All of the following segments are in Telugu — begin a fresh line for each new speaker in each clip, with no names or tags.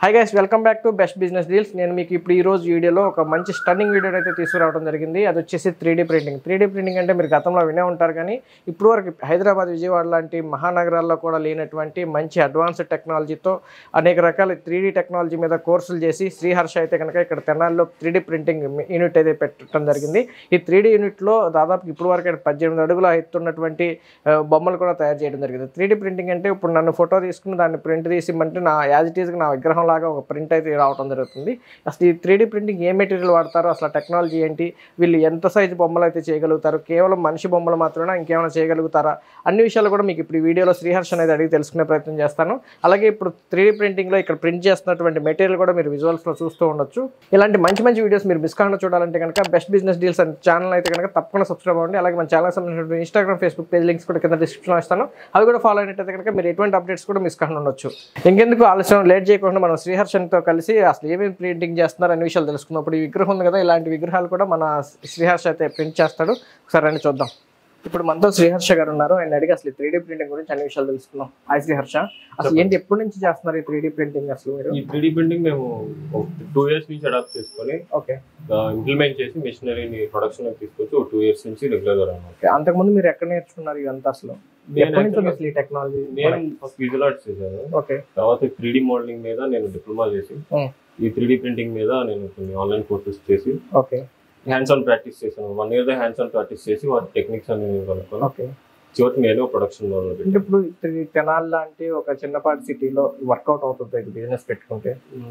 High guys welcome back to best business deals నేను మీకు ఇప్పుడు ఈ రోజు వీడియోలో ఒక మంచి స్టన్నింగ్ వీడియో అయితే తీసుకురావడం జరిగింది అది వచ్చేసి త్రీ ప్రింటింగ్ త్రీ ప్రింటింగ్ అంటే మీరు గతంలో వినే ఉంటారు కానీ ఇప్పుడు వరకు హైదరాబాద్ విజయవాడ లాంటి మహానగరాల్లో కూడా లేనటువంటి మంచి అడ్వాన్స్డ్ టెక్నాలజీతో అనేక రకాల త్రీ టెక్నాలజీ మీద కోర్సులు చేసి శ్రీహర్ష అయితే కనుక ఇక్కడ తెనాలిలో త్రీ ప్రింటింగ్ యూనిట్ అయితే పెట్టడం జరిగింది ఈ త్రీ యూనిట్లో దాదాపు ఇప్పుడు వరకు ఆయన పద్దెనిమిది అడుగుల ఎత్తున్నటువంటి ఆ, బొమ్మలు కూడా తయారు చేయడం జరిగింది త్రీ ప్రింటింగ్ అంటే ఇప్పుడు నన్ను ఫోటో తీసుకుని దాన్ని ప్రింట్ తీసి ఇమ్మంటే నా యాజ్ ఇట్ ఈస్గా నా విగ్రహం లాగా ఒక ప్రింట్ అయితే రావడం జరుగుతుంది అసలు ఈ త్రీ ప్రింటింగ్ ఏ మెటీరియల్ వాడతారో అసలు టెక్నాలజీ ఏంటి వీళ్ళు ఎంత సైజు బొమ్మలు అయితే చేయగలుగుతారు కేవలం మనిషి బొమ్మలు మాత్రమే ఇంకేమైనా చేయగలుగుతారా అన్ని విషయాలు కూడా మీకు ఇప్పుడు ఈ వీడియోలో శ్రీహర్ష అనేది అడిగి తెలుసుకునే ప్రయత్నం చేస్తాను అలాగే ఇప్పుడు త్రీ ప్రింటింగ్లో ఇక్కడ ప్రింట్ చేస్తున్నటువంటి మెటీరియల్ కూడా మీరు విజువల్స్లో చూస్తూ ఉండొచ్చు ఇలాంటి మంచి మంచి వీడియోస్ మీరు మిస్ కాకుండా చూడాలంటే కనుక బెస్ట్ బిజినెస్ డీల్స్ అనే ఛానల్ అయితే కనుక తప్పకుండా సబ్స్క్రైబ్ అవ్వండి అలాగే మన ఛానల్ సంబంధించిన ఇన్స్టాగ్రామ్ ఫేస్బుక్ పేజ్ లింక్స్ కూడా కింద డిస్క్రిప్షన్లో ఇస్తాను అవి కూడా ఫాలో అయినట్టయితే కనుక మీరు ఎటువంటి అప్డేట్స్ కూడా మిస్ కాకుండా ఉండొచ్చు ఇంకెందుకు ఆలస్యం లేట్ చేయకుండా మనం శ్రీహర్షన్తో కలిసి అసలు ఏమేమి ప్రింటింగ్ చేస్తున్నారు అనే విషయాలు తెలుసుకున్నప్పుడు ఈ విగ్రహం ఉంది కదా ఇలాంటి విగ్రహాలు కూడా మన శ్రీహర్ష అయితే ప్రింట్ చేస్తాడు ఒకసారి రండి చూద్దాం ఇప్పుడు మనతో శ్రీహర్ష గారు ఉన్నారు ఆయన అడిగి అసలు త్రీ ప్రింటింగ్ గురించి అన్ని విషయాలు తెలుసుకున్నాం హాయ్ శ్రీహర్ష అసలు ఏంటి ఎప్పటి నుంచి చేస్తున్నారు ఈ త్రీ ప్రింటింగ్ అసలు మీరు
ఈ త్రీ బిల్డింగ్ మేము టూ ఇయర్స్ నుంచి అడాప్ట్ చేసుకొని
ఓకే
ఇంప్లిమెంట్ చేసి మిషనరీని ప్రొడక్షన్ తీసుకొచ్చి ఒక టూ ఇయర్స్ నుంచి రెగ్యులర్ గా రన్
ఓకే అంతకుముందు మీరు ఎక్కడ నేర్చుకున్నారు ఇదంతా అసలు ఎప్పటి నుంచి ఉంది అసలు ఈ టెక్నాలజీ
నేను ఫస్ట్ విజువల్ ఆర్ట్స్ చేశాను
ఓకే
తర్వాత త్రీ డి మోడలింగ్ మీద నేను డిప్లొమా చేసి
Hmm.
ఈ త్రీ డి ప్రింటింగ్ మీద నేను కొన్ని ఆన్లైన్ కోర్సెస్ చేసి
ఓకే
హ్యాండ్స్ ఆన్ ప్రాక్టీస్ చేశాను one year hands on practice చేసి వాటి టెక్నిక్స్ అన్ని నేను కనుక్కొని
ఓకే
చివరికి నేను ప్రొడక్షన్ లో
అంటే ఇప్పుడు ఈ తెనాలి లాంటి ఒక చిన్నపాటి సిటీలో వర్కౌట్ అవుతుంది ఇది బిజినెస్ పెట్టుకుంటే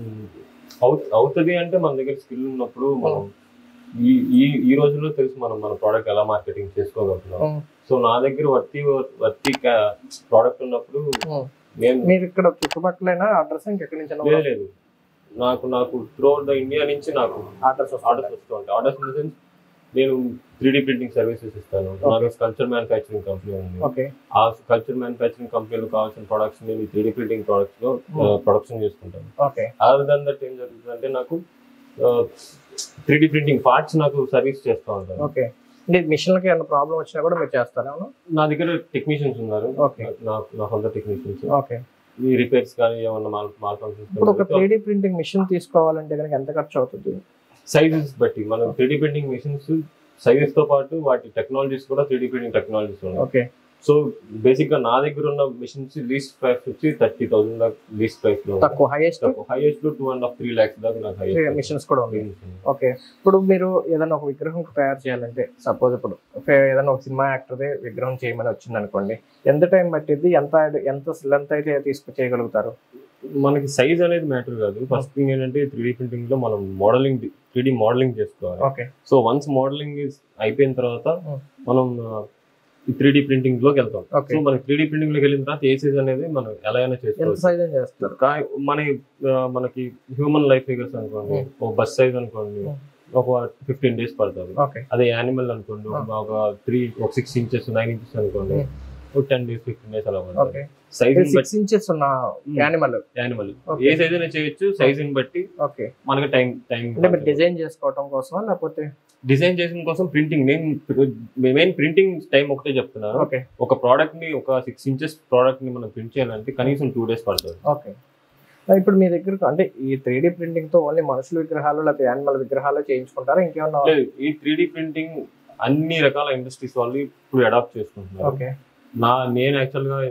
అవుతుంది అంటే మన దగ్గర స్కిల్ ఉన్నప్పుడు మనం ఈ ఈ ఈ రోజుల్లో తెలుసు మనం మన ప్రోడక్ట్ ఎలా మార్కెటింగ్ చేసుకోగలుగుతున్నాం
Hmm.
సో నా దగ్గర వర్తి వర్తి ప్రోడక్ట్ ఉన్నప్పుడు
Hmm.
నేను
మీరు ఇక్కడ చుట్టుపక్కలైనా అడ్రస్ ఇంకెక్కడి నుంచి
లేదు లేదు నాకు నాకు త్రూ ద ఇండియా నుంచి నాకు
ఆర్డర్స్
ఆర్డర్స్ వస్తూ ఉంటాయి ఆర్డర్స్ ఇన్ ద సెన్స్ నేను త్రీ డి ప్రింటింగ్ సర్వీసెస్ ఇస్తాను నాకు కల్చర్ మ్యానుఫ్యాక్చరింగ్ కంపెనీ ఉంది
ఓకే
ఆ కల్చర్ మ్యానుఫ్యాక్చరింగ్ కంపెనీలో కావాల్సిన ప్రొడక్ట్స్ నేను ఈ త్రీ డి ప్రింటింగ్ ప్రొడక్ట్స్ లో
Hmm.
ప్రొడక్షన్ చేసుకుంటాను
ఓకే
అదర్ దన్ దట్ ఏం జరుగుతుందంటే నాకు త్రీ డి ప్రింటింగ్ పార్ట్స్ నాకు సర్వీస్ చేస్తూ ఉంటాను
ఓకే అంటే మిషన్లకి ఏమైనా ప్రాబ్లం వచ్చినా కూడా మీరు చేస్తారా అవును
నా దగ్గర టెక్నీషియన్స్ ఉన్నారు
ఓకే
నా నా సొంత టెక్నీషియన్స్
ఓకే
ఈ రిపేర్స్ కానీ ఏమన్నా మాల్ మాల్
ఇప్పుడు ఒక త్రీ
ఫంక్షన్స్
ప్రింటింగ్ మిషన్ తీసుకోవాలంటే కనుక ఎంత ఖర్చు అవుతుంది
సైజెస్ బట్టి మనం three D printing machines sizes తో పాటు వాటి టెక్నాలజీస్ కూడా త్రీ డి ప్రింటింగ్ టెక్నాలజీస్ ఉన్నాయి
ఓకే
సో బేసిక్ గా నా దగ్గర ఉన్న మిషన్స్ లీస్ట్ ప్రైస్ వచ్చి థర్టీ థౌసండ్ దాకా లీస్ట్ ప్రైస్ లో
తక్కువ హైయెస్ట్
హైయెస్ట్ లో two and half three lakhs దాకా నాకు హైయెస్ట్
మిషన్స్ కూడా ఉన్నాయి ఓకే ఇప్పుడు మీరు ఏదైనా ఒక విగ్రహం తయారు చేయాలంటే సపోజ్ ఇప్పుడు ఒక- ఏదైనా ఒక సినిమా యాక్టర్దే విగ్రహం చేయమని వచ్చింది అనుకోండి ఎంత టైం పట్టింది ఎంత ఎంత లెంత్ అయితే తీసుకు చేయగలుగుతారు
మనకి సైజ్ అనేది మ్యాటర్ కాదు ఫస్ట్ థింగ్ ఏంటంటే త్రీ డి ప్రింటింగ్ లో మనం మోడలింగ్ త్రీ డి మోడలింగ్ చేసుకోవాలి
ఓకే
సో వన్స్ మోడలింగ్ అయిపోయిన తర్వాత
Hmm.
మనం త్రీ డి ప్రింటింగ్ లోకి వెళ్తాం
ఓకే
సో మనకి త్రీ డి ప్రింటింగ్ లోకి వెళ్ళిన తర్వాత ఏ సైజ్ అనేది మనం ఎలా అయినా
ఎంత
చేసుకోవచ్చు
సైజ్ అని చేస్తారు
కా- మన ఆ, మనకి హ్యూమన్ లైఫ్ ఫిగర్స్ అనుకోండి
Hmm.
ఒక బస్ సైజ్ అనుకోండి
Hmm.
ఒక ఫిఫ్టీన్ డేస్ పడుతుంది
ఓకే
అదే యానిమల్ అనుకోండి
Hmm.
ఒక త్రీ ఒక సిక్స్ ఇంచెస్ నైన్ ఇంచెస్ అనుకోండి
Hmm.
ఒక టెన్ డేస్ ఫిఫ్టీన్ డేస్ అలా పడుతుంది
ఓకే
సైజ్
సిక్స్ ఇంచెస్ ఉన్న యానిమల్
యానిమల్
Okay.
ఏ సైజ్ అయినా చేయొచ్చు సైజ్ బట్టి
ఓకే
మనకి టైం టైం
అంటే మీరు డిజైన్ చేసుకోవటం కోసమా లేకపోతే
డిజైన్ చేసిన కోసం ప్రింటింగ్ నేను మెయిన్ ప్రింటింగ్ టైం ఒకటే చెప్తున్నాను
ఓకే
ఒక ప్రోడక్ట్ ని ఒక సిక్స్ ఇంచెస్ ప్రోడక్ట్ ని మనం ప్రింట్ చేయాలంటే కనీసం టూ డేస్ పడుతుంది
ఓకే ఇప్పుడు మీ దగ్గర అంటే ఈ త్రీ డి ప్రింటింగ్ తో ఓన్లీ మనుషుల విగ్రహాలు లేకపోతే యానిమల్ విగ్రహాలు చేయించుకుంటారా ఇంకేమన్నా
లేదు ఈ త్రీ డి ప్రింటింగ్ అన్ని రకాల ఇండస్ట్రీస్ వాళ్ళు ఇప్పుడు అడాప్ట్ చేసుకుంటున్నారు
ఓకే
నా నేను యాక్చువల్ గా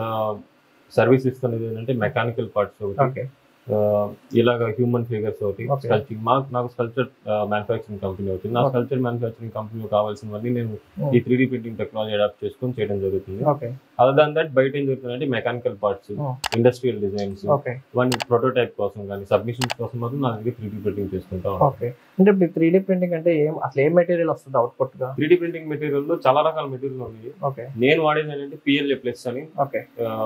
సర్వీస్ ఇస్తున్నది ఏంటంటే మెకానికల్ పార్ట్స్ ఒకటి
ఓకే
ఆ, ఇలాగ హ్యూమన్ ఫిగర్స్ ఒకటి
Okay.
స్కల్చింగ్ మాకు నాకు స్కల్చర్ మ్యానుఫాక్చరింగ్ కంపెనీ ఒకటి నా
Okay.
స్కల్చర్ మ్యానుఫాక్చరింగ్ కంపెనీలో కావాల్సినవన్నీ నేను
Hmm.
ఈ three D printing technology adapt చేసుకొని చేయడం జరుగుతుంది
ఓకే
అదర్ దాన్ దట్ బయట ఏం జరుగుతుందంటే mechanical parts
Hmm.
Industrial designs
okay
ఇవన్నీ ప్రోటోటైప్ కోసం కానీ సబ్మిషన్స్ కోసం మాత్రం నా దగ్గర త్రీ డి ప్రింటింగ్ చేసుకుంటాం
ఓకే అంటే ఇప్పుడు త్రీ డి ప్రింటింగ్ అంటే ఏం అసలు ఏ మెటీరియల్ వస్తుంది అవుట్పుట్ గా
త్రీ డి ప్రింటింగ్ మెటీరియల్ లో చాలా రకాల మెటీరియల్ ఉన్నాయి
ఓకే
నేను వాడేది ఏంటంటే పిఎల్ఏ ప్లస్ అని
okay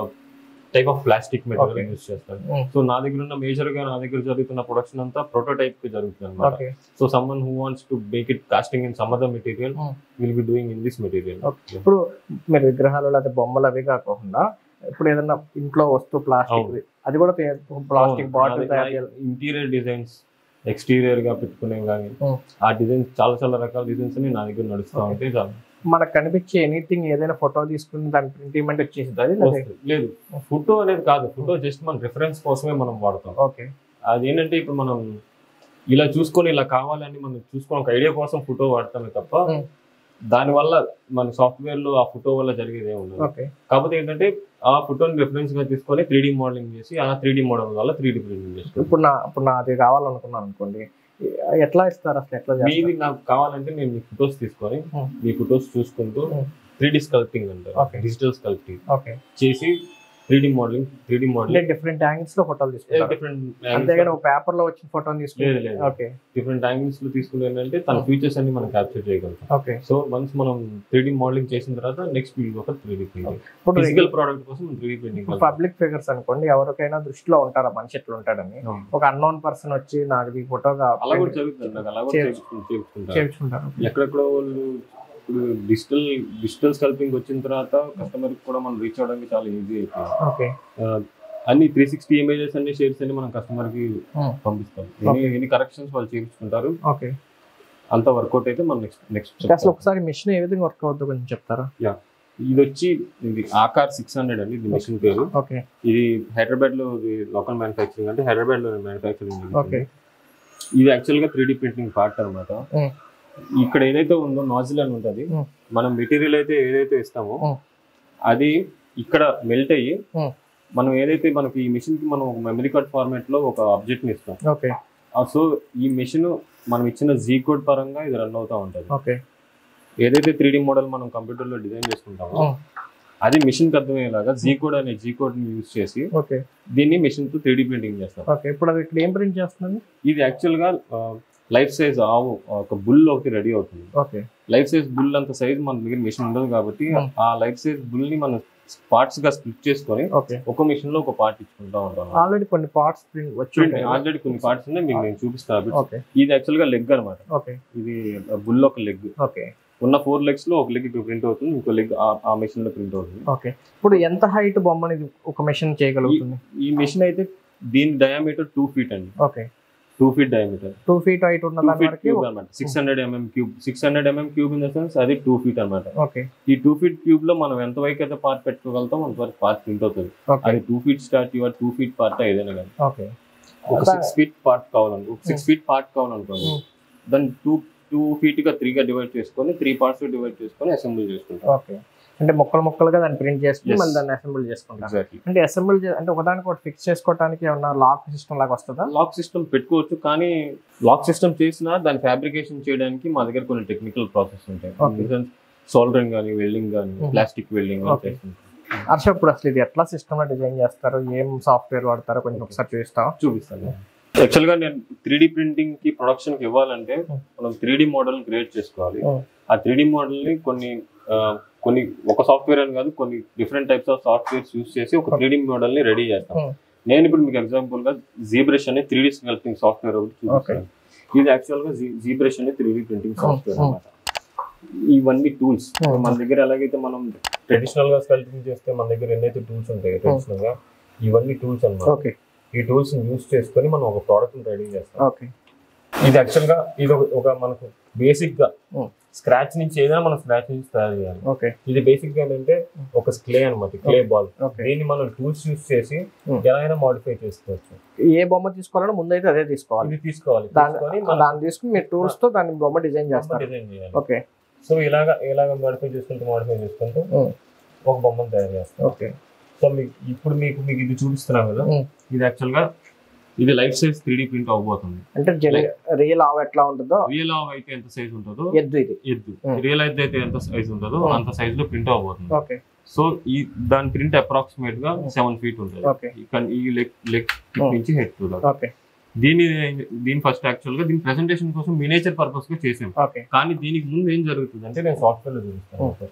type of plastic
Okay.
Material use చేస్తాను
Hmm.
సో నా దగ్గర ఉన్న మేజర్ గా నా దగ్గర జరుగుతున్న ప్రొడక్షన్ అంతా ప్రోటోటైప్ కి జరుగుతుంది అనమాట
okay
so someone who wants to make it casting in some other material
Hmm.
Will be doing in this material
Okay. ఇప్పుడు మీరు విగ్రహాలు లేకపోతే బొమ్మలు అవి కాకుండా ఇప్పుడు ఏదైనా ఇంట్లో వస్తువు ప్లాస్టిక్
అవును.
అది కూడా ప్లాస్టిక్ బాటిల్ తయారు చేయాలి
ఇంటీరియర్ డిజైన్స్ ఎక్స్టీరియర్ గా పెట్టుకునేవి కానీ
Hmm.
ఆ డిజైన్స్ చాలా చాలా రకాల డిజైన్స్ అని నా దగ్గర నడుస్తూ
Okay.
ఉంటాయి చాలా
మనకు కనిపించే ఎనీథింగ్ ఏదైనా ఫోటో తీసుకుని దాని ప్రింట్ వచ్చేసింది అది లేదా?
వస్తుంది. లేదు ఫోటో అనేది కాదు ఫోటో జస్ట్ మన రిఫరెన్స్ కోసమే మనం వాడతాం
ఓకే
అదేంటంటే ఇప్పుడు మనం ఇలా చూసుకొని ఇలా కావాలని మనం చూసుకొని ఒక ఐడియా కోసం ఫోటో వాడతామే తప్ప
Hmm.
దానివల్ల మన సాఫ్ట్వేర్ లో ఆ ఫోటో వల్ల జరిగేది ఏమి ఉండదు
ఓకే
కాకపోతే ఏంటంటే ఆ ఫోటోని రిఫరెన్స్ గా తీసుకొని త్రీ డి మోడలింగ్ చేసి ఆ త్రీ డి మోడల్ వల్ల త్రీ డి ప్రింటింగ్ చేస్తాం
ఇప్పుడు నా ఇప్పుడు నా అది కావాలనుకున్నాను అనుకోండి ఎట్లా ఇస్తారు అసలు ఎట్లా
మీది
చేస్తారు
నాకు కావాలంటే నేను మీ ఫొటోస్ తీసుకొని
Hmm.
మీ ఫొటోస్ చూసుకుంటూ
Hmm.
త్రీ డి స్కల్ప్టింగ్ అంటారు
Okay.
డిజిటల్ స్కల్ప్టింగ్
ఓకే
చేసి three D modelling three D
అంటే
మోడలింగ్
డిఫరెంట్ యాంగిల్స్ లో ఫోటోలు తీసుకుంటారు
డిఫరెంట్
అంతేగాని ఒక పేపర్ లో వచ్చిన ఫోటోని
లేదు,
తీసుకుంటారు
లేదు.
ఓకే
డిఫరెంట్ యాంగిల్స్ లో తీసుకుంటే ఏంటంటే తన
Hmm.
ఫీచర్స్ అన్ని మనం క్యాప్చర్ చేయగలుగుతాం
ఓకే
సో వన్స్ మనం త్రీ డి మోడలింగ్ చేసిన తర్వాత నెక్స్ట్ వీక్ ఒక త్రీ డి ప్రింటింగ్
ఇప్పుడు
ఫిజికల్ ప్రోడక్ట్ కోసం three D printing
public figures అనుకోండి ఎవరికైనా దృష్టిలో ఉంటారా మనిషి ఎట్లా ఉంటాడని ఒక అన్నోన్ పర్సన్ వచ్చి నాకు ఈ ఫోటోగా
అలా కూడా జరుగుతుంది నాకు అలా కూడా
చేయించు-
చేయించుకుంటారు చేయించుకుంటారు
చేయించుకుంటారు
ఎక్కడెక్కడో వాళ్ళు ఇప్పుడు డిజిటల్ డిజిటల్ స్కల్పింగ్ వచ్చిన తర్వాత కస్టమర్ కూడా మనం రీచ్ అవడానికి చాలా ఈజీ అయిపోయింది
ఓకే
ఆ, అన్ని త్రీ సిక్స్టీ ఇమేజెస్ అన్ని షేర్స్ అన్ని మనం కస్టమర్ కి
Hmm.
పంపిస్తాం ఎన్ని ఎన్ని కరెక్షన్స్ వాళ్ళు చేయించుకుంటారు
ఓకే
అంత వర్కౌట్ అయితే మనం నెక్స్ట్ నెక్స్ట్
అసలు ఒకసారి మిషన్ ఏ విధంగా వర్క్ అవుతుందో కొంచెం చెప్తారా
ఇది వచ్చి ఇది ఆకార్ సిక్స్ హండ్రెడ్ అండి ఇది మిషన్ పేరు
ఓకే
ఇది హైదరాబాద్ లో లోకల్ మ్యానుఫాక్చరింగ్ అంటే హైదరాబాద్ లో మ్యానుఫాక్చరింగ్
ఓకే
ఇది యాక్చువల్ గా త్రీ డి ప్రింటింగ్ పార్ట్ అనమాట
Hmm.
ఇక్కడ ఏదైతే ఉందో నాజిల్ అని ఉంటుంది
Hmm.
మనం మెటీరియల్ అయితే ఏదైతే ఇస్తామో
Hmm.
అది ఇక్కడ మెల్ట్ అయ్యి
Hmm.
మనం ఏదైతే మనకి ఈ మిషన్ కి మనం ఒక మెమరీ కార్డ్ ఫార్మాట్ లో ఒక ఆబ్జెక్ట్ ని ఇస్తాం
ఓకే
సో ఈ మిషన్ మనం ఇచ్చిన జీ కోడ్ పరంగా ఇది రన్ అవుతా ఉంటుంది
ఓకే
ఏదైతే త్రీ డి మోడల్ మనం కంప్యూటర్ లో డిజైన్ చేసుకుంటామో
Hmm.
అది మిషన్ కి అర్థమయ్యేలాగా జీ కోడ్ అనే జీ కోడ్ ని యూజ్ చేసి
ఓకే
దీన్ని మిషన్ తో త్రీ డి ప్రింటింగ్ చేస్తాం
ఓకే ఇప్పుడు అది ఇక్కడ ఏం ప్రింట్ చేస్తుంది
ఇది యాక్చువల్ గా లైఫ్ సైజ్ ఆవు ఒక బుల్ ఒకటి రెడీ అవుతుంది
ఓకే
లైఫ్ సైజ్ బుల్ అంత సైజ్ మన దగ్గర మిషన్ ఉండదు కాబట్టి
Hmm.
ఆ లైఫ్ సైజ్ బుల్ ని మనం పార్ట్స్ గా స్ప్లిట్ చేసుకొని
ఓకే
ఒక మిషన్ లో ఒక పార్ట్ ఇచ్చుకుంటా ఉంటాం
ఆల్రెడీ కొన్ని పార్ట్స్ ప్రింట్ వచ్చి ఉంటాయి కదా?
ఆల్రెడీ కొన్ని పార్ట్స్ ఉన్నాయి మీకు నేను చూపిస్తాను
ఓకే
ఇది యాక్చువల్ గా లెగ్ అనమాట
ఓకే
ఇది బుల్ ఒక లెగ్
ఓకే
ఉన్న ఫోర్ లెగ్స్ లో ఒక లెగ్ ఇక్కడ ప్రింట్ అవుతుంది ఇంకో లెగ్ ఆ మిషన్ లో ప్రింట్ అవుతుంది
ఓకే ఇప్పుడు ఎంత హైట్ బొమ్మని ఇది ఒక మెషిన్ చేయగలుగుతుంది
ఈ మిషన్ అయితే దీని డయామీటర్ టూ ఫీట్ అండి
okay
two feet diameter
two feet height ఉన్న
టూ
దాని
ఫీట్
వరకు
క్యూబ్ అనమాట six hundred MM cube six hundred MM cube in the sense అది టూ ఫీట్ అనమాట
ఓకే
ఈ టూ ఫీట్ క్యూబ్ లో మనం ఎంత వరకు అయితే పార్ట్ పెట్టుకోగలుగుతాం అంతవరకు పార్ట్ ప్రింట్ అవుతుంది
ఓకే
అది టూ ఫీట్ స్టార్ట్ ఇవ్వ టూ ఫీట్ పార్ట్ ఏదైనా కానీ
ఓకే
ఒక సిక్స్ ఫీట్ పార్ట్ కావాలండి ఒక సిక్స్ ఫీట్ పార్ట్ కావాలనుకోండి
Hmm.
దాన్ని టూ టూ ఫీట్ గా త్రీ గా డివైడ్ చేసుకొని త్రీ పార్ట్స్ డివైడ్ చేసుకొని అసెంబ్లీ చేసుకుంటాం
ఓకే అంటే ముక్కలు ముక్కలుగా దాన్ని ప్రింట్ చేసుకుని
Yes.
మళ్ళీ దాన్ని అసెంబుల్ చేసుకుంటాం
ఎగ్జాక్ట్లీ
అంటే అసెంబుల్ అంటే ఒకదానికి ఒకటి ఫిక్స్ చేసుకోవడానికి ఏమన్నా లాక్ సిస్టమ్ లాగా వస్తుందా
లాక్ సిస్టమ్ పెట్టుకోవచ్చు కానీ లాక్ సిస్టమ్ చేసినా దాని ఫ్యాబ్రికేషన్ చేయడానికి మా దగ్గర కొన్ని టెక్నికల్ ప్రాసెస్ ఉంటాయి
Okay.
సోల్డరింగ్ కానీ వెల్డింగ్ కానీ
Mhm.
Plastic welding
Okay. Harsha ఇప్పుడు అసలు ఇది ఎట్లా సిస్టమ్ లో డిజైన్ చేస్తారు ఏం సాఫ్ట్వేర్ వాడతారో కొంచెం ఒకసారి చూపిస్తావా
చూపిస్తాను యాక్చువల్ గా నేను త్రీ డి ప్రింటింగ్ కి ప్రొడక్షన్ కి ఇవ్వాలంటే
Hmm.
మనం త్రీ డి మోడల్ క్రియేట్ చేసుకోవాలి
Hmm.
ఆ త్రీ డి మోడల్ ని కొన్ని ఆ, కొన్ని ఒక సాఫ్ట్వేర్ అని కాదు కొన్ని different types of softwares use చేసి ఒక త్రీ డి మోడల్ ని రెడీ చేస్తాం
Hmm.
నేను ఇప్పుడు మీకు ఎగ్జాంపుల్ గా జీబ్రష్ అనే త్రీ డి స్కల్పింగ్ సాఫ్ట్వేర్ ఒకటి చూపిస్తాను ఇది యాక్చువల్ గా జీబ్రష్ అనే three D printing software
Hmm.
అన్నమాట ఇవన్నీ టూల్స్
Hmm.
మన దగ్గర ఎలాగైతే మనం ట్రెడిషనల్ గా స్కల్పింగ్ చేస్తే మన దగ్గర ఎన్నైతే టూల్స్ ఉంటాయి ట్రెడిషనల్ గా ఇవన్నీ టూల్స్ అన్నమాట
ఓకే
ఈ టూల్స్ యూస్ చేసుకొని మనం ఒక ప్రోడక్ట్ రెడీ చేస్తాం
ఓకే
ఇది యాక్చువల్ గా ఇది ఒక- ఒక మనకు బేసిక్ గా
Hmm.
స్క్రాచ్ నుంచి ఏదైనా మనం స్క్రాచ్ నుంచి తయారు చేయాలి
ఓకే
ఇది బేసిక్ గా ఏంటంటే ఒక క్లే అనమాట క్లే బాల్
ఓకే
దీన్ని మనం టూల్స్ యూస్ చేసి
Hmm.
ఎలా అయినా మాడిఫై చేసుకోవచ్చు
ఏ బొమ్మ తీసుకోవాలన్నా ముందైతే అదే తీసుకోవాలి
ఇది తీసుకోవాలి
దాన్ని
తీసుకొని మనం
దాన్ని తీసుకుని మీరు టూల్స్ తో దాన్ని బొమ్మ డిజైన్ చేస్తారు
డిజైన్ చేయాలి
ఓకే
సో ఇలాగా ఇలాగ మాడిఫై చేసుకుంటూ మాడిఫై చేసుకుంటూ
Hmm.
ఒక బొమ్మను తయారు చేస్తాం
ఓకే
సో మీకు ఇప్పుడు మీకు మీకు ఇది చూపిస్తున్నాం కదా
Hmm.
ఇది యాక్చువల్ గా ఇది లైఫ్ సైజ్ త్రీ ప్రింట్ అవబోతుంది
అంటే రియల్ ఆవు ఎట్లా ఉంటుందో
రియల్ ఆవ్ అయితే ఎంత సైజ్ ఉంటుందో
ఎద్దు ఇది
ఎద్దు
Hmm.
రియల్ అయితే అయితే ఎంత సైజ్ ఉంటుందో
Hmm.
అంత సైజ్ లో ప్రింట్ అవబోతుంది
ఓకే
సో ఈ దాని ప్రింట్ అప్రాక్సిమేట్ గా సెవెన్ ఫీట్ ఉంటుంది
ఓకే
ఇక్కడ ఈ లెగ్ లెగ్
Hmm.
నుంచి హెడ్ టు
ఓకే
దీని దీని ఫస్ట్ యాక్చువల్ గా దీని ప్రెసెంటేషన్ కోసం మినేచర్ పర్పస్ గా చేసాం
ఓకే
కానీ దీనికి ముందు ఏం జరుగుతుంది అంటే నేను సాఫ్ట్వేర్ లో చూపిస్తాను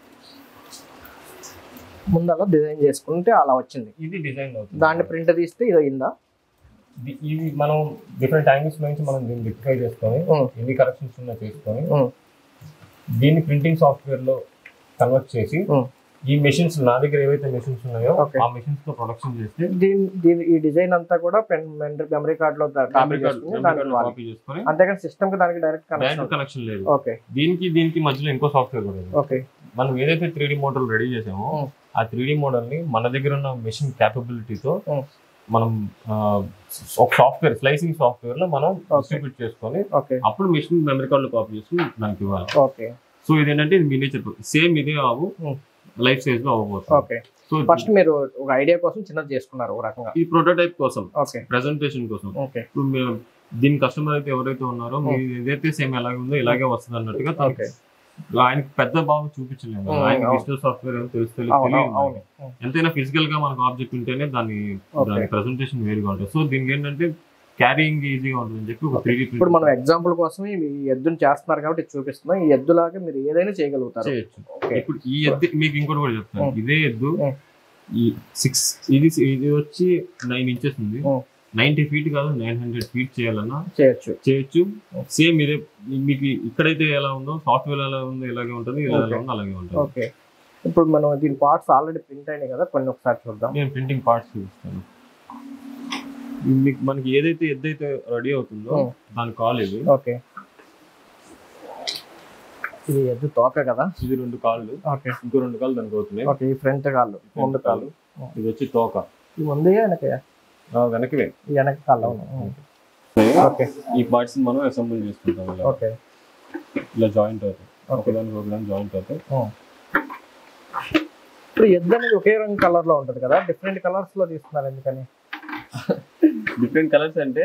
ముందు అలా డిజైన్ చేసుకుంటే అలా వచ్చింది
ఇది డిజైన్ అవుతుంది
దాన్ని ప్రింట్ తీస్తే ఇది అయిందా
ఇది- ఇవి మనం డిఫరెంట్ యాంగిల్స్ నుంచి మనం దీన్ని రెక్టిఫై చేసుకొని
Hmm.
ఎన్ని కరెక్షన్స్ ఉన్నా చేసుకొని
Hmm.
దీన్ని ప్రింటింగ్ సాఫ్ట్వేర్ లో కన్వర్ట్ చేసి
Hmm.
ఈ మెషిన్స్ నా దగ్గర ఏవైతే మెషిన్స్ ఉన్నాయో
Okay.
ఆ మెషిన్స్ తో ప్రొడక్షన్ చేస్తే
దీని దీని ఈ డిజైన్ అంతా కూడా పెన్ మెమరీ కార్డ్ లో కాపీ చేసుకుని దానికి ఇవ్వాలి
కాపీ చేసుకొని
అంతేగాని సిస్టమ్ కి దానికి డైరెక్ట్ కనెక్షన్
డైరెక్ట్ కనెక్షన్ లేదు
ఓకే
దీనికి దీనికి మధ్యలో ఇంకో సాఫ్ట్వేర్ కూడా ఉంది
ఓకే
మనం ఏదైతే త్రీ డి మోడల్ రెడీ చేసామో
Hmm.
ఆ త్రీ డి మోడల్ ని మన దగ్గర ఉన్న మెషిన్ క్యాపబిలిటీతో
Hmm.
మనం ఆ, ఒక సాఫ్ట్వేర్ స్లైసింగ్ సాఫ్ట్వేర్ లో మనం డిస్ట్రిబ్యూట్ చేసుకొని
ఓకే
అప్పుడు మిషన్ మెమరీ కార్డు కాపీ చేసుకుని దానికి ఇవ్వాలి
ఓకే
సో ఇది ఏంటంటే ఇది మినిచర్ సేమ్ ఇదే అవ్వు
Hmm.
లైఫ్ సైజ్ లో అవ్వబోతుంది
ఓకే
సో
ఫస్ట్ మీరు ఒక ఐడియా కోసం చిన్నది చేసుకున్నారు ఒక రకంగా
ఈ ప్రోటోటైప్ కోసం
ఓకే
ప్రెజెంటేషన్ కోసం
ఓకే
ఇప్పుడు మీరు దీని కస్టమర్ అయితే ఎవరైతే ఉన్నారో మీరు ఏదైతే సేమ్ ఎలాగే ఉందో ఇలాగే వస్తుంది అన్నట్టుగా
ఓకే
ఆయనకి పెద్ద బాగా చూపించలేము
Hmm,
ఆయన
అవును.
డిజిటల్ సాఫ్ట్వేర్ ఏమో తెలుస్తుంది
అవును
తెలియదు
అవును
ఎంతైనా ఫిజికల్ గా మనకు ఆబ్జెక్ట్ ఉంటేనే దాని
Okay.
దాని ప్రెజెంటేషన్ వేరుగా ఉంటుంది సో దీనికి ఏంటంటే క్యారీయింగ్ ఈజీగా ఉంటుంది అని చెప్పి ఒక త్రీ
ఇప్పుడు మనం ఎగ్జాంపుల్ కోసం ఈ ఎద్దుని చేస్తున్నారు కాబట్టి ఇది చూపిస్తున్నాం ఈ ఎద్దులాగా మీరు ఏదైనా చేయగలుగుతారు
చేయొచ్చు
ఓకే
ఇప్పుడు ఈ ఎద్దు మీకు ఇంకోటి కూడా చెప్తాను
Hmm.
ఇదే ఎద్దు
Hmm.
ఈ సిక్స్ ఇది ఇది వచ్చి నైన్ ఇంచెస్ ఉంది
Hmm.
నైన్టీ ఫీట్ కాదు నైన్ హండ్రెడ్ ఫీట్ చేయాలన్నా
చేయొచ్చు
చేయొచ్చు సేమ్ ఇదే మీకు ఇక్కడైతే ఎలా ఉందో సాఫ్ట్వేర్ ఎలా ఉందో ఇలాగే ఉంటుంది ఇలా ఎలా ఉందో అలాగే ఉంటుంది
ఓకే ఇప్పుడు మనం దీని పార్ట్స్ ఆల్రెడీ ప్రింట్ అయినాయి కదా కొన్ని ఒకసారి చూద్దాం
నేను ప్రింటింగ్ పార్ట్స్ చూపిస్తాను మీకు మనకి ఏదైతే ఎద్దైతే రెడీ అవుతుందో
Hmm.
దాని కాల్ ఇది
ఓకే ఇది ఎద్దు తోక కదా
ఇది రెండు కాళ్ళు
ఓకే
ఇంకో రెండు కాళ్ళు దానికి అవుతున్నాయి
ఓకే ఈ ఫ్రంట్ కాళ్ళు ముందు కాళ్ళు
ఇది వచ్చి తోక
ఈ ముందు వెనక
ఆ, వెనకవే
ఈ వెనక కాళ్ళు అవును ఓకే
ఈ పార్ట్స్ మనం అసెంబుల్ చేసుకుంటాం ఇలా
ఓకే
ఇలా జాయింట్ అవుతాయి
ఓకే
ఒకదానికి ఒకదానికి జాయింట్ అవుతాయి
ఇప్పుడు ఎద్దు అనేది ఒకే రంగు కలర్ లో ఉంటది కదా డిఫరెంట్ కలర్స్ లో తీస్తున్నారు ఎందుకని
డిఫరెంట్ కలర్స్ అంటే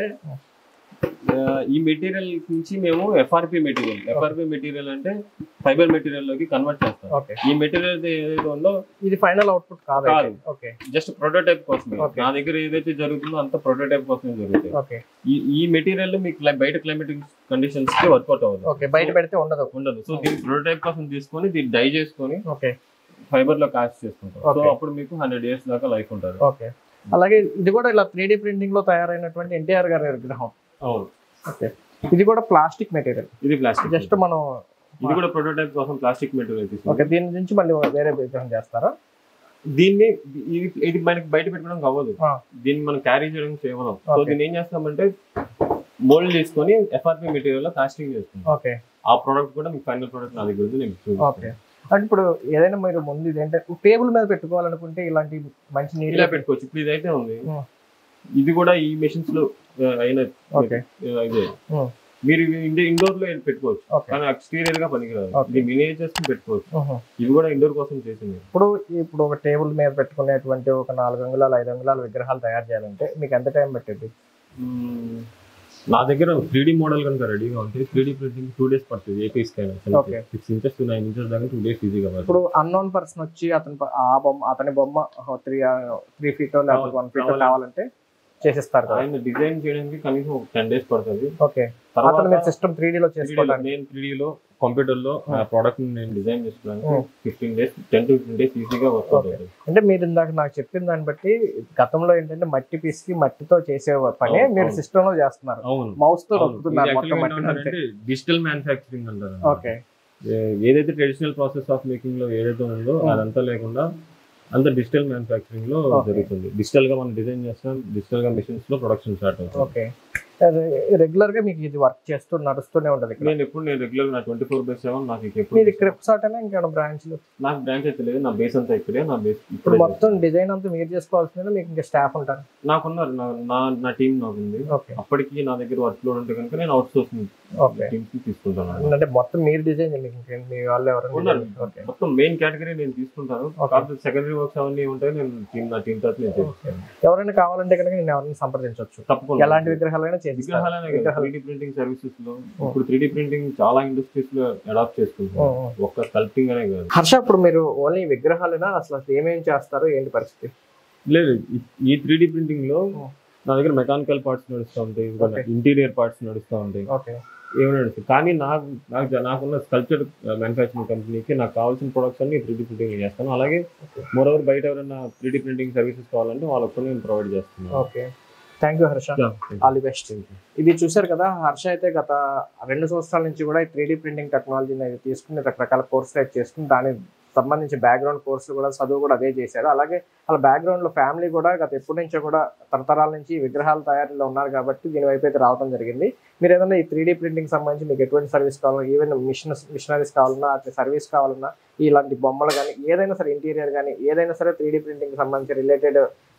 ఆ, ఈ మెటీరియల్ నుంచి మేము ఎఫ్ఆర్పి మెటీరియల్ ఎఫ్ఆర్పి మెటీరియల్ అంటే ఫైబర్ మెటీరియల్ లోకి కన్వర్ట్ చేస్తాం
ఓకే
ఈ మెటీరియల్ ఏదైతే ఉందో
ఇది ఫైనల్ అవుట్పుట్ కాదు
కాదు.
ఓకే
జస్ట్ ప్రోటోటైప్ కోసమే
Okay.
నా దగ్గర ఏదైతే జరుగుతుందో అంత ప్రోటోటైప్ కోసమే జరుగుతాయి
ఓకే
ఈ ఈ మెటీరియల్ మీకు like బయట క్లైమేటిక్ కండిషన్స్ కి వర్కౌట్ అవ్వదు
ఓకే బయట పెడితే ఉండదు
ఉండదు సో దీన్ని ప్రోటోటైప్ కోసం తీసుకొని దీన్ని డై చేసుకొని
ఓకే
ఫైబర్ లో కాస్ట్ చేసుకుంటాం సో
Okay.
అప్పుడు మీకు హండ్రెడ్ ఇయర్స్ దాకా లైఫ్ ఉంటుంది
ఓకే అలాగే ఇది కూడా ఇలా త్రీ ప్రింటింగ్ లో తయారైనటువంటి ఎన్టీఆర్ గారి విగ్రహం
అవును
ఓకే ఇది కూడా ప్లాస్టిక్ మెటీరియల్
ఇది ప్లాస్టిక్
జస్ట్ మనం
ఇది కూడా ప్రోటోటైప్ కోసం ప్లాస్టిక్ మెటీరియల్ తీసుకుంటాం
ఓకే దీని నుంచి మళ్ళీ వేరే విగ్రహం చేస్తారా
దీన్ని ఇది ఇది మనకి బయట పెట్టడం అవ్వదు
ఆ.
దీన్ని మనం క్యారీ చేయడం చేయవలం సో
Okay.
దీన్ని ఏం చేస్తామంటే మోల్డ్ తీసుకొని ఎఫ్ఆర్పి మెటీరియల్ లో కాస్టింగ్ చేస్తుంది
ఓకే
ఆ ప్రోడక్ట్ కూడా మీకు ఫైనల్ ప్రోడక్ట్ నా దగ్గర ఉంది నేను చూపిస్తాను.
ఓకే అంటే ఇప్పుడు ఏదైనా మీరు ముందు ఇదేంటే టేబుల్ మీద పెట్టుకోవాలనుకుంటే ఇలాంటి మంచి నీట్
ఇలా పెట్టుకోవచ్చు ఇప్పుడు ఇదైతే ఉంది
Hmm.
ఇది కూడా ఈ మెషిన్స్ లో ఆ, అయిన
ఓకే
ఆ, ఇదే
Hmm.
మీరు ఇండోర్ లో పెట్టుకోవచ్చు
ఓకే
కానీ ఎక్స్టీరియర్ గా పనికిరాదు
Okay.
ఇది మినియేచర్స్ పెట్టుకోవచ్చు
ఉహు.
ఇవి కూడా ఇండోర్ కోసం చేసింది
ఇప్పుడు ఇప్పుడు ఒక టేబుల్ మీద పెట్టుకునేటువంటి ఒక నాలుగు అంగుళాలు ఐదు అంగుళాల విగ్రహాలు తయారు చేయాలంటే మీకు ఎంత టైం పట్టింది
మ్మ్. నా దగ్గర త్రీ డి మోడల్ కనుక రెడీగా ఉంటే three D printing two days పడుతుంది ఏపీ స్కాన్
Okay.
Six inches to nine inches దాకా టూ డేస్ ఈజీగా
ఇప్పుడు అన్నోన్ పర్సన్ వచ్చి అతని ప- ఆ బొమ్మ అతని బొమ్మ త్రీ త్రీ ఫీట్ లేకపోతే వన్ ఫీట్
కావాలి.
కావాలంటే చేసిస్తారు కదా
ఆయన డిజైన్ చేయడానికి కనీసం ఒక టెన్ డేస్ పడుతుంది
ఓకే
తర్వాత
అతను మీరు సిస్టమ్ త్రీ లో
3D లో
చేసుకోవడానికి
నేను త్రీ లో కంప్యూటర్ లో ఆ ప్రోడక్ట్ నేను డిజైన్ చేసుకోవడానికి
Hmm.
Fifteen days ten to fifteen days ఈజీగా వర్క్
Okay.
అవుతుంది
అంటే మీరు ఇందాక నాకు చెప్పిన దాన్ని బట్టి గతంలో ఏంటంటే మట్టి పిసికి మట్టితో చేసే పని
అవును,
మీరు
అవును.
సిస్టమ్ లో చేస్తున్నారు
అవును
మౌస్ తో
అవును.
నొక్కుతున్నారు
ఇది
మొత్తం
actually
మట్టి అంతే
ఏంటంటే డిజిటల్ మ్యానుఫ్యాక్చరింగ్ అంటారు
ఓకే
ఏ- ఏదైతే ట్రెడిషనల్ ప్రాసెస్ ఆఫ్ మేకింగ్ లో ఏదైతే ఉందో
Hmm.
అదంతా లేకుండా అంత డిజిటల్ మ్యానుఫ్యాక్చరింగ్ లో
Okay.
జరుగుతుంది డిజిటల్ గా మనం డిజైన్ చేస్తాం డిజిటల్ గా మిషన్స్ లో ప్రొడక్షన్ స్టార్ట్ అవుతుంది
ఓకే రెగ్యులర్ గా మీకు ఇది వర్క్ చేస్తూ నడుస్తూనే ఉంటది ఇక్కడ
నేను ఎప్పుడు నేను రెగ్యులర్ నా ట్వంటీ ఫోర్ బై సెవెన్ నాకు ఇక ఎప్పుడు
మీరు ఇక్కడ ఒకసారి ఇంకేమైనా బ్రాంచ్లు
నాకు బ్రాంచ్ అయితే లేదు నా బేస్ అంతా ఇక్కడే నా బేస్
ఇప్పుడు
ఇప్పుడు
మొత్తం డిజైన్ అంతా మీరు చేసుకోవాల్సిందే మీకు ఇంకా స్టాఫ్ ఉంటారు
నాకున్నారు నా నా నా టీం నాకు ఉంది
ఓకే
అప్పటికి నా దగ్గర వర్క్ లోడ్ ఉంటే కనుక నేను అవుట్ సోర్సింగ్
ఓకే
టీమ్స్ తీసుకుంటాను
అంటే మొత్తం మీరు డిజైన్ మీకు ఇంకేం మీ వాళ్ళు ఎవరైనా
ఉన్నారు.
ఓకే
మొత్తం మెయిన్ కేటగిరీ నేను తీసుకుంటాను
Okay.
కాకపోతే సెకండరీ వర్క్స్ అవన్నీ ఉంటాయి నేను టీమ్ నా టీమ్ తరఫు నేను చేస్తాను
ఎవరైనా కావాలంటే కనుక నేను ఎవరైనా సంప్రదించవచ్చు
తప్పకుండా
ఎలాంటి విగ్రహాలైనా చేసిస్తారు
విగ్రహాలనే
విగ్రహాలు.
త్రీ ప్రింటింగ్ సర్వీసెస్ లో ఇప్పుడు త్రీ ప్రింటింగ్ చాలా ఇండస్ట్రీస్ లో అడాప్ట్ చేసుకుంటున్నారు
ఉం, ఉం.
ఒక్క స్కల్ప్టింగ్ అనే కాదు
హర్ష ఇప్పుడు మీరు ఓన్లీ విగ్రహాలేనా అసలు ఏమేమి చేస్తారు ఏంటి పరిస్థితి
లేదు ఈ- ఈ త్రీ ప్రింటింగ్ లో
Oh.
నా దగ్గర మెకానికల్ పార్ట్స్ నడుస్తూ ఉంటాయి
Okay.
ఇంటీరియర్ పార్ట్స్ నడుస్తూ ఉంటాయి
ఓకే
ఏమైనా నడుస్తాయి కానీ నాకు నాకు జ- నాకున్న స్కల్ప్చర్ మ్యానుఫ్యాక్చరింగ్ కంపెనీకి నాకు కావాల్సిన ప్రొడక్ట్స్ అన్ని త్రీ ప్రింటింగ్ చేస్తాను అలాగే మోరవర్ బయట ఎవరైనా త్రీ ప్రింటింగ్ సర్వీసెస్ కావాలంటే వాళ్ళకు కూడా నేను ప్రొవైడ్ చేస్తున్నాను
okay thank you Harsha all the best ఇది చూశారు కదా హర్ష అయితే గత రెండు సంవత్సరాల నుంచి కూడా త్రీ డీ ప్రింటింగ్ టెక్నాలజీని అయితే తీసుకుని రకరకాల కోర్సులు అయితే చేసుకుని దానికి సంబంధించి బ్యాక్గ్రౌండ్ కోర్సులు కూడా చదువు కూడా అదే చేశాడు అలాగే వాళ్ళ background లో ఫ్యామిలీ కూడా గత ఎప్పటి నుంచో కూడా తరతరాల నుంచి ఈ విగ్రహాల తయారీలో ఉన్నారు కాబట్టి దీని వైపు అయితే రావడం జరిగింది మీరు ఏదైనా ఈ త్రీ డీ ప్రింటింగ్ సంబంధించి మీకు ఎటువంటి సర్వీస్ కావాలన్నా ఈవెన్ మిషన్ మిషనరీస్ కావాలన్నా అట్లా సర్వీస్ కావాలన్నా ఇలాంటి బొమ్మలు కానీ ఏదైనా సరే ఇంటీరియర్ కానీ ఏదైనా సరే త్రీ డీ ప్రింటింగ్ సంబంధించి రిలేటెడ్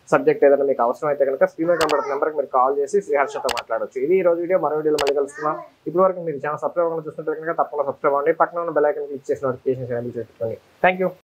సబ్జెక్ట్ ఏదైనా మీకు అవసరం అయితే కనుక స్క్రీన్ మీద కనబడుతున్న నెంబర్కి మీరు కాల్ చేసి శ్రీహర్షతో మాట్లాడొచ్చు ఇది ఈ రోజు వీడియో మరో వీడియోలో మళ్ళీ కలుస్తున్నాం ఇప్పటి వరకు మీరు ఛానల్ సబ్స్క్రైబ్ అవ్వకుండా చూస్తుంటే కనుక తప్పకుండా సబ్స్క్రైబ్ అవ్వండి పక్కన ఉన్న బెల్ ఐకన్ క్లిక్ చేసి నోటిఫికేషన్స్ ఎనేబుల్ చేసుకోండి థ్యాంక్ యూ